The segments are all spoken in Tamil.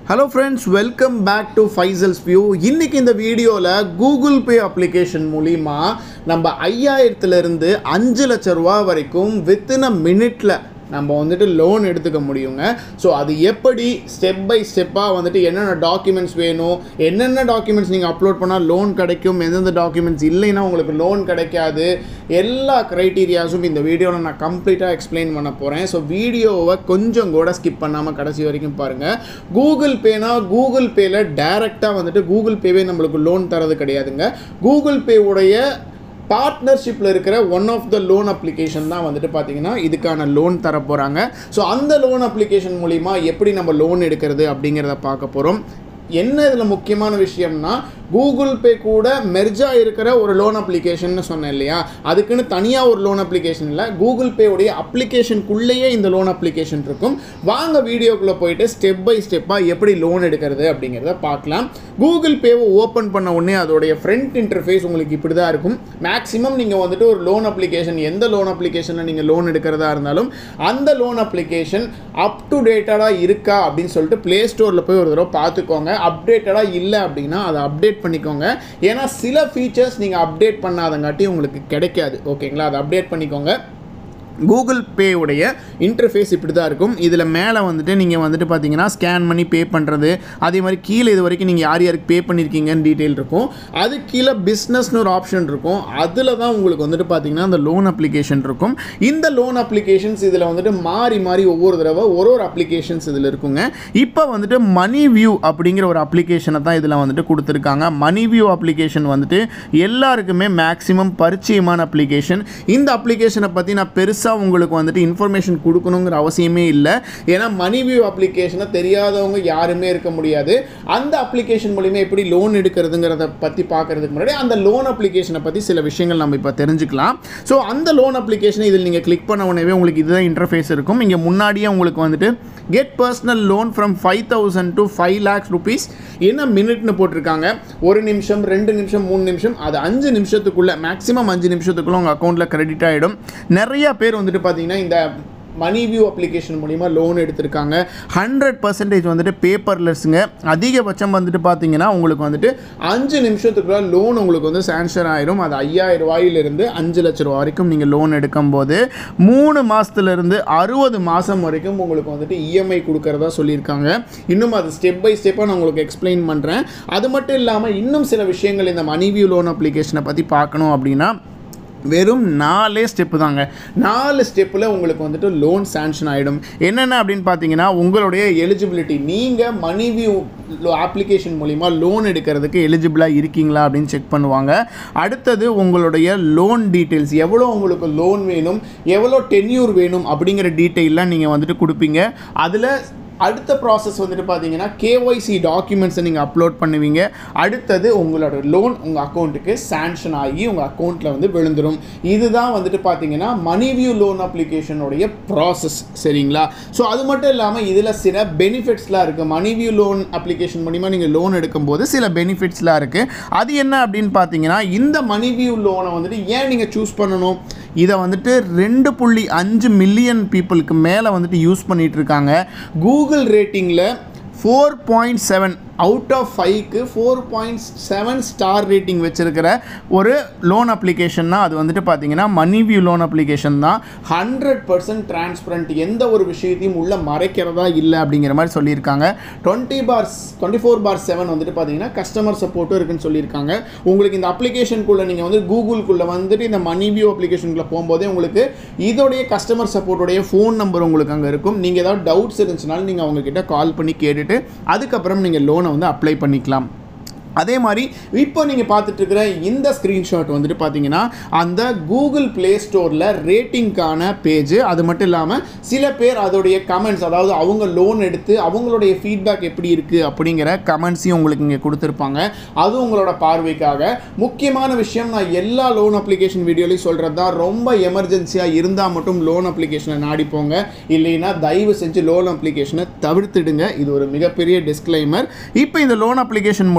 hello friends welcome back to Faisal's view இன்னைக்கு இந்த வீடியோவில் கூகுள் பே அப்ளிகேஷன் மூலிமா நம்ம ஐயாயிரத்துலேருந்து அஞ்சு லட்ச ரூபா வரைக்கும் வித்தின் அ மினிட்ல நம்ம வந்துட்டு லோன் எடுத்துக்க முடியுங்க ஸோ அது எப்படி ஸ்டெப் பை ஸ்டெப்பாக வந்துட்டு என்னென்ன டாக்குமெண்ட்ஸ் வேணும் என்னென்ன டாக்குமெண்ட்ஸ் நீங்கள் அப்லோட் பண்ணால் லோன் கிடைக்கும் எந்தெந்த டாக்குமெண்ட்ஸ் இல்லைன்னா உங்களுக்கு லோன் கிடைக்காது எல்லா க்ரைட்டீரியாஸும் இந்த வீடியோவில் நான் கம்ப்ளீட்டாக எக்ஸ்பிளைன் பண்ண போகிறேன் ஸோ வீடியோவை கொஞ்சம் கூட ஸ்கிப் பண்ணாமல் கடைசி வரைக்கும் பாருங்கள் கூகுள் பேனா கூகுள் பேயில் டைரெக்டாக வந்துட்டு கூகுள் பேவே நம்மளுக்கு லோன் தரது கிடையாதுங்க கூகுள் பே உடைய பார்ட்னர்ஷிப்பில் இருக்கிற one of the loan application தான் வந்துட்டு பார்த்தீங்கன்னா இதுக்கான லோன் தர போகிறாங்க ஸோ அந்த லோன் அப்ளிகேஷன் மூலிமா எப்படி நம்ம லோன் எடுக்கிறது அப்படிங்கிறத பார்க்க போகிறோம் என்ன இதில் முக்கியமான விஷயம்னா கூகுள் பே கூட மெர்ஜாக இருக்கிற ஒரு லோன் அப்ளிகேஷன் சொன்னேன் இல்லையா அதுக்குன்னு தனியாக ஒரு லோன் அப்ளிகேஷன் இல்லை கூகுள் பேவுடைய அப்ளிகேஷனுக்குள்ளேயே இந்த லோன் அப்ளிகேஷன் இருக்கும் வாங்க வீடியோக்குள்ளே போயிட்டு ஸ்டெப் பை ஸ்டெப்பாக எப்படி லோன் எடுக்கிறது அப்படிங்கிறத பார்க்கலாம் கூகுள் பேவை ஓப்பன் பண்ண உடனே அதோடைய ஃப்ரண்ட் இன்டர்ஃபேஸ் உங்களுக்கு இப்படி தான் இருக்கும் மேக்ஸிமம் நீங்கள் வந்துட்டு ஒரு லோன் அப்ளிகேஷன் எந்த லோன் அப்ளிகேஷனில் நீங்கள் லோன் எடுக்கிறதா இருந்தாலும் அந்த லோன் அப்ளிகேஷன் அப் டு டேட்டடாக இருக்கா அப்படின்னு சொல்லிட்டு ப்ளே ஸ்டோரில் போய் ஒரு தடவை பார்த்துக்கோங்க அப்டேட்டடாக இல்லை அப்படின்னா அதை அப்டேட் பண்ணிக்கோங்க ஏன்னா சில ஃபீச்சர்ஸ் நீங்கள் அப்டேட் பண்ணாதங்காட்டி உங்களுக்கு கிடைக்காது ஓகேங்களா அதை அப்டேட் பண்ணிக்கோங்க கூகுள் பே உடைய இன்டர்ஃபேஸ் இப்படி தான் இருக்கும் இதில் மேலே வந்துட்டு நீங்கள் வந்துட்டு பார்த்தீங்கன்னா ஸ்கேன் பண்ணி பே பண்ணுறது அதே மாதிரி கீழே இது வரைக்கும் நீங்கள் யார் யாருக்கு பே பண்ணியிருக்கீங்கன்னு டீட்டெயில் இருக்கும் அது கீழே பிஸ்னஸ்னு ஒரு ஆப்ஷன் இருக்கும் அதில் தான் உங்களுக்கு வந்துட்டு பார்த்தீங்கன்னா அந்த லோன் அப்ளிகேஷன் இருக்கும் இந்த லோன் அப்ளிகேஷன்ஸ் இதில் வந்துட்டு மாறி மாறி ஒவ்வொரு தடவை ஒரு ஒரு அப்ளிகேஷன்ஸ் இதில் இருக்குங்க இப்போ வந்துட்டு மணி வியூ அப்படிங்கிற ஒரு அப்ளிகேஷனை தான் இதில் வந்துட்டு கொடுத்துருக்காங்க மணி வியூ அப்ளிகேஷன் வந்துட்டு எல்லாருக்குமே மேக்ஸிமம் பரிச்சயமான அப்ளிகேஷன் இந்த அப்ளிகேஷனை பற்றி நான் பெருசாக உங்களுக்கு வந்துட்டு இன்ஃபர்மேஷன் கொடுக்கணுங்கிற அவசியமே இல்லை ஏன்னா மணி வியூ அப்ளிகேஷனை தெரியாதவங்க யாருமே இருக்க முடியாது அந்த அப்ளிகேஷன் மூலிமா எப்படி லோன் எடுக்கிறதுங்கிறத பற்றி பார்க்கறதுக்கு முன்னாடி அந்த லோன் அப்ளிகேஷனை பற்றி சில விஷயங்கள் நம்ம இப்போ தெரிஞ்சுக்கலாம் ஸோ அந்த லோன் அப்ளிகேஷனை இதில் நீங்கள் கிளிக் பண்ண உடனே உங்களுக்கு இதுதான் இன்டர்ஃபேஸ் இருக்கும் இங்கே முன்னாடியே உங்களுக்கு வந்துட்டு get personal loan from five thousand to five lakhs rupees என்ன மினிட்னு போட்டிருக்காங்க ஒரு நிமிஷம் ரெண்டு நிமிஷம் மூணு நிமிஷம் அது அஞ்சு நிமிஷத்துக்குள்ளே மேக்ஸிமம் அஞ்சு நிமிஷத்துக்குள்ளே உங்கள் அக்கௌண்ட்டில் கிரெடிட் ஆகிடும் நிறைய பேர் வந்துட்டு பார்த்தீங்கன்னா இந்த மணி வியூ அப்ளிகேஷன் மூலிமா லோன் எடுத்திருக்காங்க ஹண்ட்ரட் பர்சன்டேஜ் வந்துட்டு பேப்பர்லெஸ்ஸுங்க அதிகபட்சம் வந்துட்டு பார்த்தீங்கன்னா உங்களுக்கு வந்துட்டு அஞ்சு நிமிஷத்துக்குள்ள லோன் உங்களுக்கு வந்து சாங்ஷன் ஆயிரும் அது ஐயாயிரம் ரூபாயிலிருந்து அஞ்சு லட்ச ரூபா வரைக்கும் நீங்கள் லோன் எடுக்கும்போது மூணு மாதத்துலேருந்து அறுபது மாதம் வரைக்கும் உங்களுக்கு வந்துட்டு இஎம்ஐ கொடுக்கறதா சொல்லியிருக்காங்க இன்னும் அது ஸ்டெப் பை ஸ்டெப்பாக நான் உங்களுக்கு எக்ஸ்பிளைன் பண்ணுறேன் அது மட்டும் இல்லாமல் இன்னும் சில விஷயங்கள் இந்த மணி வியூ லோன் அப்ளிகேஷனை பற்றி பார்க்கணும் அப்படின்னா வெறும் நாலே ஸ்டெப்பு தாங்க நாலு ஸ்டெப்பில் உங்களுக்கு வந்துட்டு லோன் சாங்ஷன் ஆகிடும் என்னென்ன அப்படின்னு பார்த்தீங்கன்னா உங்களுடைய எலிஜிபிலிட்டி நீங்கள் மணி வியூ அப்ளிகேஷன் மூலிமா லோன் எடுக்கிறதுக்கு எலிஜிபிளாக இருக்கீங்களா அப்படின்னு செக் பண்ணுவாங்க அடுத்தது உங்களுடைய லோன் டீட்டெயில்ஸ் எவ்வளோ உங்களுக்கு லோன் வேணும் எவ்வளோ டென்யூர் வேணும் அப்படிங்கிற டீட்டெயிலாம் நீங்கள் வந்துட்டு கொடுப்பீங்க அதில் அடுத்த ப்ராசஸ் வந்துட்டு பார்த்தீங்கன்னா கேஒய்சி டாக்குமெண்ட்ஸை நீங்கள் அப்லோட் பண்ணுவீங்க அடுத்தது உங்களோட லோன் உங்கள் அக்கௌண்ட்டுக்கு சாங்ஷன் ஆகி உங்கள் அக்கௌண்ட்டில் வந்து விழுந்துடும் இதுதான் வந்துட்டு பார்த்தீங்கன்னா மணி வியூ லோன் அப்ளிகேஷனுடைய ப்ராசஸ் சரிங்களா ஸோ அது மட்டும் இல்லாமல் இதில் சில பெனிஃபிட்ஸ்லாம் இருக்குது மணி வியூ லோன் அப்ளிகேஷன் மூலிமா நீங்கள் லோன் எடுக்கும்போது சில பெனிஃபிட்ஸ்லாம் இருக்குது அது என்ன அப்படின்னு பார்த்தீங்கன்னா இந்த மணி வியூ லோனை வந்துட்டு ஏன் நீங்கள் சூஸ் பண்ணணும் இதை வந்துட்டு ரெண்டு புள்ளி அஞ்சு மில்லியன் பீப்புளுக்கு மேலே வந்துட்டு யூஸ் பண்ணிகிட்டு இருக்காங்க கூகுள் ரேட்டிங்கில் four point seven out of ஃபைவ்க்கு four point seven star rating வச்சுருக்கிற ஒரு லோன் அப்ளிகேஷன்னா அது வந்துட்டு பார்த்தீங்கன்னா மணி வியூ லோன் அப்ளிகேஷன் தான் ஹண்ட்ரட் பர்சன்ட் டிரான்ஸ்பரண்ட் எந்த ஒரு விஷயத்தையும் உள்ள மறைக்கிறதா இல்லை அப்படிங்கிற மாதிரி சொல்லியிருக்காங்க twenty four twenty four by seven வந்துட்டு பார்த்தீங்கன்னா கஸ்டமர் சப்போர்ட்டும் இருக்குன்னு சொல்லியிருக்காங்க உங்களுக்கு இந்த அப்ளிகேஷனுக்குள்ளே நீங்கள் வந்து கூகுளுக்குள்ளே வந்துட்டு இந்த மணி வியூ அப்ளிகேஷனுக்குள்ளே போகும்போதே உங்களுக்கு இதோடைய கஸ்டமர் சப்போர்ட்டுடைய ஃபோன் நம்பர் உங்களுக்கு அங்கே இருக்கும் நீங்கள் ஏதாவது டவுட்ஸ் இருந்துச்சுனாலும் நீங்கள் அவங்கக்கிட்ட கால் பண்ணி கேட்டுட்டு அதுக்கப்புறம் நீங்கள் லோனை வந்து அப்ளை பண்ணிக்கலாம் அதே மாதிரி இப்போ நீங்கள் பார்த்துட்டு இருக்கிற இந்த ஸ்க்ரீன்ஷாட் வந்துட்டு பார்த்தீங்கன்னா அந்த கூகுள் ப்ளே ஸ்டோரில் ரேட்டிங்க்கான பேஜ் அது மட்டும் இல்லாமல் சில பேர் அதோடைய கமெண்ட்ஸ் அதாவது அவங்க லோன் எடுத்து அவங்களுடைய ஃபீட்பேக் எப்படி இருக்குது அப்படிங்கிற கமெண்ட்ஸையும் உங்களுக்கு இங்கே கொடுத்துருப்பாங்க அது உங்களோட பார்வைக்காக முக்கியமான விஷயம் நான் எல்லா லோன் அப்ளிகேஷன் வீடியோலையும் சொல்கிறது தான் ரொம்ப எமர்ஜென்சியாக இருந்தால் மட்டும் லோன் அப்ளிகேஷனை நாடிப்போங்க இல்லைன்னா தயவு செஞ்சு லோன் அப்ளிகேஷனை தவிர்த்துடுங்க இது ஒரு மிகப்பெரிய டிஸ்க்ளைமர் இப்போ இந்த லோன் அப்ளிகேஷன் மூலிமா நீங்கள்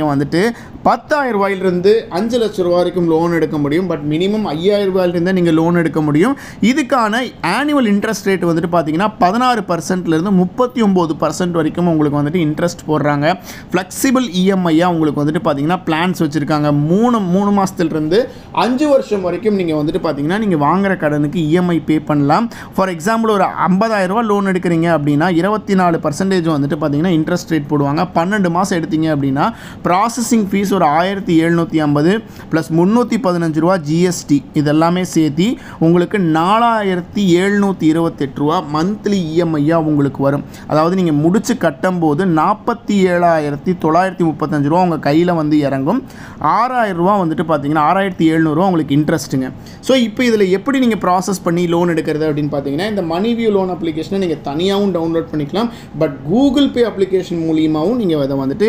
நீங்கள் வந்துட்டு பத்தாயிரம் ரூபாயிலிருந்து அஞ்சு லட்ச ரூபா வரைக்கும் லோன் எடுக்க முடியும் பட் மினிமம் ஐயாயிரம் ரூபாயிலிருந்து நீங்கள் லோன் எடுக்க முடியும் இதுக்கான ஆனுவல் இன்ட்ரெஸ்ட் ரேட் வந்துட்டு பார்த்தீங்கன்னா பதினாறு பர்சன்ட்லேருந்து முப்பத்தி ஒம்பது பர்சன்ட் வரைக்கும் உங்களுக்கு வந்துட்டு இன்ட்ரெஸ்ட் போடுறாங்க ஃப்ளெக்சிபிள் இஎம்ஐயாக உங்களுக்கு வந்துட்டு பார்த்தீங்கன்னா பிளான்ஸ் வச்சுருக்காங்க மூணு மூணு மாதத்துலேருந்து அஞ்சு வருஷம் வரைக்கும் நீங்கள் வந்துட்டு பார்த்தீங்கன்னா நீங்கள் வாங்குற கடனுக்கு இஎம்ஐ பே பண்ணலாம் ஃபார் எக்ஸாம்பிள் ஒரு 50000 ரூபாய் லோன் எடுக்கிறீங்க அப்படின்னா இருபத்தி நாலு பர்சன்டேஜ் வந்துட்டு பார்த்தீங்கன்னா இன்ட்ரெஸ்ட் ரேட் போடுவாங்க பன்னெண்டு மாதம் எடுத்தீங்க அப்படின்னா ப்ராசஸிங் ஃபீஸ் ஒரு ஆயிரத்தி எழுநூற்றி ஐம்பது ப்ளஸ் முந்நூற்றி பதினஞ்சு ரூபா ஜிஎஸ்டி இதெல்லாமே சேர்த்து உங்களுக்கு நாலாயிரத்தி எழுநூற்றி இருபத்தெட்டு ரூபா மந்த்லி இஎம்ஐயாக உங்களுக்கு வரும் அதாவது நீங்கள் முடிச்சு கட்டும்போது நாற்பத்தி ஏழாயிரத்தி தொள்ளாயிரத்தி முப்பத்தஞ்சு ரூபா உங்கள் கையில் வந்து இறங்கும் ஆறாயிரம் ரூபா வந்துட்டு பார்த்தீங்கன்னா ஆறாயிரத்தி எழுநூறுவா உங்களுக்கு இன்ட்ரெஸ்ட்டுங்க ஸோ இப்போ இதில் எப்படி நீங்கள் ப்ராசஸ் பண்ணி லோன் எடுக்கிறது அப்படின்னு பார்த்தீங்கன்னா இந்த மணி வியூ லோன் அப்ளிகேஷனை நீங்கள் தனியாகவும் டவுன்லோட் பண்ணிக்கலாம் பட் கூகுள் பே அப்ளிகேஷன் மூலியமாகவும் நீங்கள் அதை வந்துட்டு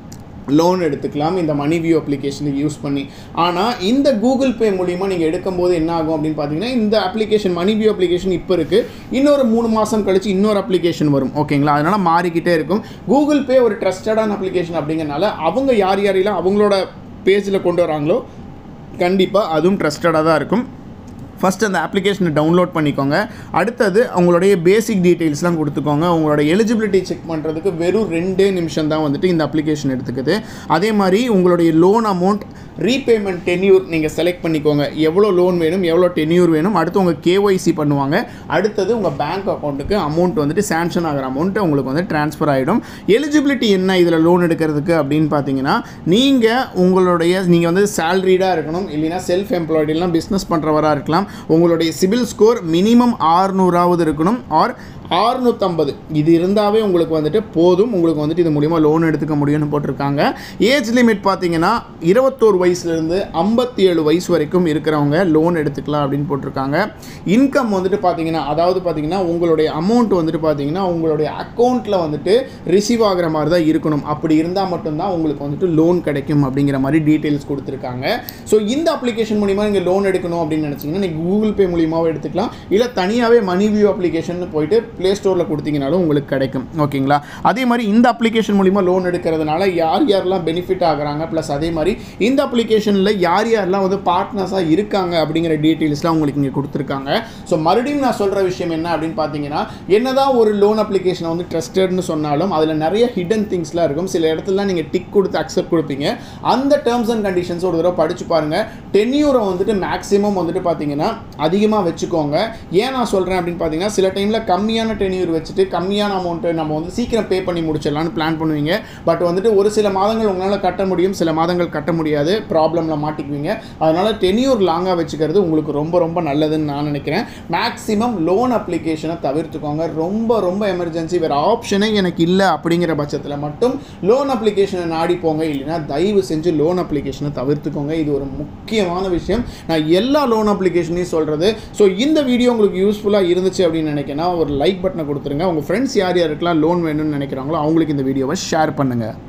லோன் எடுத்துக்கலாம் இந்த மணி வியூ அப்ளிகேஷனை யூஸ் பண்ணி ஆனால் இந்த கூகுள் பே மூலிமா நீங்கள் எடுக்கும்போது என்ன ஆகும் அப்படின்னு பார்த்தீங்கன்னா இந்த அப்ளிகேஷன் மணி வியூ அப்ளிகேஷன் இப்போ இருக்குது இன்னொரு மூணு மாதம் கழிச்சு இன்னொரு அப்ளிகேஷன் வரும் ஓகேங்களா அதனால் மாறிக்கிட்டே இருக்கும் கூகுள் பே ஒரு ட்ரஸ்டடான அப்ளிகேஷன் அப்படிங்கறனால அவங்க யார் யாரெல்லாம் அவங்களோட பேஜில் கொண்டு வராங்களோ கண்டிப்பாக அதுவும் ட்ரஸ்டடாக தான் இருக்கும் ஃபஸ்ட் அந்த அப்ளிகேஷனை டவுன்லோட் பண்ணிக்கோங்க அடுத்தது உங்களுடைய பேசிக் டீட்டெயில்ஸ்லாம் கொடுத்துக்கோங்க உங்களோட எலிஜிபிலிட்டி செக் பண்ணுறதுக்கு வெறும் ரெண்டே நிமிஷம் தான் வந்துட்டு இந்த அப்ளிகேஷன் எடுத்துக்குது அதே மாதிரி உங்களுடைய லோன் அமௌண்ட் ரீபேமெண்ட் டென்யூர் நீங்கள் செலக்ட் பண்ணிக்கோங்க எவ்வளோ லோன் வேணும் எவ்வளோ டென்யூர் வேணும் அடுத்து உங்கள் கேஒய்சி பண்ணுவாங்க அடுத்தது உங்கள் பேங்க் அக்கௌண்ட்டுக்கு அமௌண்ட் வந்துட்டு சேங்ஷன் ஆகிற அமௌண்ட்டு உங்களுக்கு வந்து ட்ரான்ஸ்ஃபர் ஆகிடும் எலிஜிபிலிட்டி என்ன இதில் லோன் எடுக்கிறதுக்கு அப்படின்னு பார்த்தீங்கன்னா நீங்கள் உங்களுடைய நீங்கள் வந்து சேல்ரிடாக இருக்கணும் இல்லைன்னா செல்ஃப் எம்ப்ளாய்டு இல்லைனா பிஸ்னஸ் பண்ணுறவராக இருக்கலாம் உங்களுடைய சிபில் ஸ்கோர் மினிமம் ஆறுநூறாவது இருக்கணும் ஆர் ஆறுநூற்றம்பது இது இருந்தாவே உங்களுக்கு வந்துட்டு போதும் உங்களுக்கு வந்துட்டு இது மூலிமா லோன் எடுத்துக்க முடியும்னு போட்டிருக்காங்க ஏஜ் லிமிட் பார்த்தீங்கன்னா இருபத்தோரு வயசுலேருந்து ஐம்பத்தி ஏழு வயசு வரைக்கும் இருக்கிறவங்க லோன் எடுத்துக்கலாம் அப்படின்னு போட்டிருக்காங்க இன்கம் வந்துட்டு பார்த்தீங்கன்னா அதாவது பார்த்தீங்கன்னா உங்களுடைய அமௌண்ட் வந்துட்டு பார்த்தீங்கன்னா உங்களுடைய அக்கௌண்ட்டில் வந்துட்டு ரிசீவ் ஆகிற மாதிரி தான் இருக்கணும் அப்படி இருந்தால் மட்டும்தான் உங்களுக்கு வந்துட்டு லோன் கிடைக்கும் அப்படிங்கிற மாதிரி டீட்டெயில்ஸ் கொடுத்துருக்காங்க ஸோ இந்த அப்ளிகேஷன் மூலிமா நீங்கள் லோன் எடுக்கணும் அப்படின்னு நினச்சிங்கன்னா நீங்கள் கூகுள் பே மூலியமாகவும் எடுத்துக்கலாம் இல்லை தனியாகவே மணி வியூ அப்ளிகேஷன் போயிட்டு ப்ளே ஸ்டோரில் கொடுத்தீங்கனாலும் உங்களுக்கு கிடைக்கும் ஓகேங்களா அதே மாதிரி இந்த அப்ளிகேஷன் மூலிமா லோன் எடுக்கிறதுனால யார் யாரெல்லாம் பெனிஃபிட் ஆகுறாங்க ப்ளஸ் அதே மாதிரி இந்த அப்ளிகேஷனில் யார் யாரெல்லாம் வந்து பார்ட்னர்ஸாக இருக்காங்க அப்படிங்கிற டீட்டெயில்ஸ்லாம் உங்களுக்கு இங்கே கொடுத்துருக்காங்க ஸோ மறுபடியும் நான் சொல்கிற விஷயம் என்ன அப்படின்னு பார்த்தீங்கன்னா என்னதான் ஒரு லோன் அப்ளிகேஷனை வந்து ட்ரஸ்டட்னு சொன்னாலும் அதில் நிறைய ஹிடன் திங்ஸ்லாம் இருக்கும் சில இடத்துல நீங்கள் டிக் கொடுத்து அக்செப்ட் கொடுப்பீங்க அந்த டேர்ம்ஸ் அண்ட் கண்டிஷன்ஸ் ஒரு தடவை படிச்சு பாருங்கள் டென்யூரை வந்துட்டு மேக்ஸிமம் வந்துட்டு பார்த்தீங்கன்னா அதிகமாக வச்சுக்கோங்க ஏன் நான் சொல்கிறேன் அப்படின்னு பார்த்தீங்கன்னா சில டைமில் கம்மியான டென்யூர் வச்சுட்டு கம்மியான அமௌண்ட்டு நம்ம வந்து சீக்கிரம் பே பண்ணி முடிச்சிடலாம்னு பிளான் பண்ணுவீங்க பட் வந்துட்டு ஒரு சில மாதங்கள் உங்களால் கட்ட முடியும் சில மாதங்கள் கட்ட முடியாது ப்ராப்ளமில் மாட்டிக்குவீங்க அதனால் டென்யூர் லாங்காக வச்சுக்கிறது உங்களுக்கு ரொம்ப ரொம்ப நல்லதுன்னு நான் நினைக்கிறேன் மேக்ஸிமம் லோன் அப்ளிகேஷனை தவிர்த்துக்கோங்க ரொம்ப ரொம்ப எமர்ஜென்சி வேறு ஆப்ஷனே எனக்கு இல்லை அப்படிங்கிற பட்சத்தில் மட்டும் லோன் அப்ளிகேஷனை நாடி போங்க இல்லைன்னா தயவு செஞ்சு லோன் அப்ளிகேஷனை தவிர்த்துக்கோங்க இது ஒரு முக்கியமான விஷயம் நான் எல்லா லோன் அப்ளிகேஷனையும் சொல்கிறது ஸோ இந்த வீடியோ உங்களுக்கு யூஸ்ஃபுல்லாக இருந்துச்சு அப்படின்னு நினைக்கிறேன்னா ஒரு லைக் பட்டனை கொடுத்துருங்க உங்கள் ஃப்ரெண்ட்ஸ் யார் யாருக்கெல்லாம் லோன் வேணும்னு நினைக்கிறாங்களோ அவங்களுக்கு இந்த வீடியோவை ஷேர் பண்ணுங்கள்